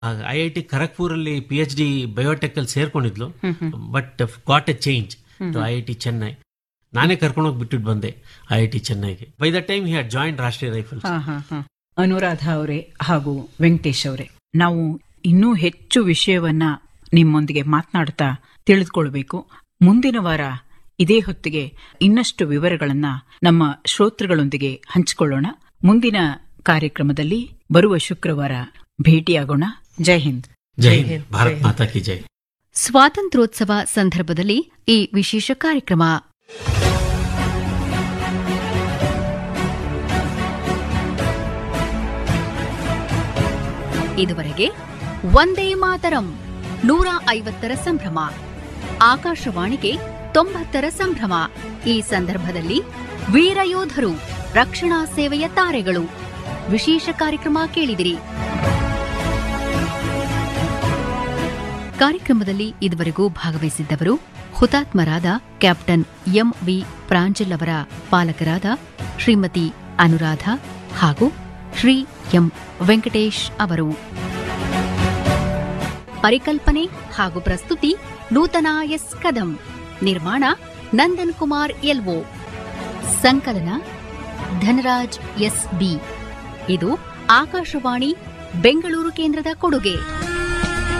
I I T ಖರಗ್ಪುರಲ್ಲಿ P H D biotech ಅಲ್ಲಿ ಸೇರ್ಕೊಂಡಿದ್ಲು but got a change to I I T Chennai ನಾನೇ ಕರ್ಕೊಂಡೋಗಿ ಬಿಟ್ಟಿಟ್ಟು ಬಂದೆ ಐ ಐ ಟಿ ಚೆನ್ನೈಗೆ by the time he had joint Rashtriya Rifles ಹಾ ಹಾ ಹಾ ಅನುರಾಧ ಅವರೇ ಹಾಗೂ ವೆಂಕಟೇಶ್ ಅವರೇ ನಾವು ಇನ್ನೂ ಹೆಚ್ಚು ವಿಷಯವನ್ನ ನಿಮ್ಮೊಂದಿಗೆ ಮಾತನಾಡ್ತಾ ತಿಳಿದುಕೊಳ್ಬೇಕು ಮುಂದಿನ ವಾರ ಇದೇ ಹೊತ್ತಿಗೆ ಇನ್ನಷ್ಟು ವಿವರಗಳನ್ನ ನಮ್ಮ ಶ್ರೋತೃಗಳೊಂದಿಗೆ ಹಂಚಿಕೊಳ್ಳೋಣ ಮುಂದಿನ ಕಾರ್ಯಕ್ರಮದಲ್ಲಿ ಬರುವ ಶುಕ್ರವಾರ ಭೇಟಿಯಾಗೋಣ ಜೈ ಹಿಂದ್ ಜೈ ಹಿಂದ್ ಭಾರತ್ ಮಾತಾ ಕಿ ಜೈ ಸ್ವಾತಂತ್ರ್ಯೋತ್ಸವ ಸಂದರ್ಭದಲ್ಲಿ ಈ ವಿಶೇಷ ಕಾರ್ಯಕ್ರಮ ಇದುವರೆಗೆ ಒಂದೇ ಮಾತರಂ ನೂರ ಐವತ್ತರ ಸಂಭ್ರಮ ಆಕಾಶವಾಣಿಗೆ ತೊಂಬತ್ತರ ಸಂಭ್ರಮ ಈ ಸಂದರ್ಭದಲ್ಲಿ ವೀರಯೋಧರು ರಕ್ಷಣಾ ಸೇವೆಯ ತಾರೆಗಳು ವಿಶೇಷ ಕಾರ್ಯಕ್ರಮ ಕೇಳಿದಿರಿ ಕಾರ್ಯಕ್ರಮದಲ್ಲಿ ಇದುವರೆಗೂ ಭಾಗವಹಿಸಿದ್ದವರು ಹುತಾತ್ಮರಾದ ಕ್ಯಾಪ್ಟನ್ ಎಂವಿ ಪ್ರಾಂಜಲ್ ಅವರ ಪಾಲಕರಾದ ಶ್ರೀಮತಿ ಅನುರಾಧ ಹಾಗೂ ಶ್ರೀ ಎಂ ವೆಂಕಟೇಶ್ ಅವರು ಪರಿಕಲ್ಪನೆ ಹಾಗೂ ಪ್ರಸ್ತುತಿ ನೂತನ ಎಸ್ ಕದಂ ನಿರ್ಮಾಣ ನಂದನ್ ಕುಮಾರ್ ಎಲ್ಒ ಸಂಕಲನ ಧನರಾಜ್ ಎಸ್ ಬಿ ಇದು ಆಕಾಶವಾಣಿ ಬೆಂಗಳೂರು ಕೇಂದ್ರದ ಕೊಡುಗೆ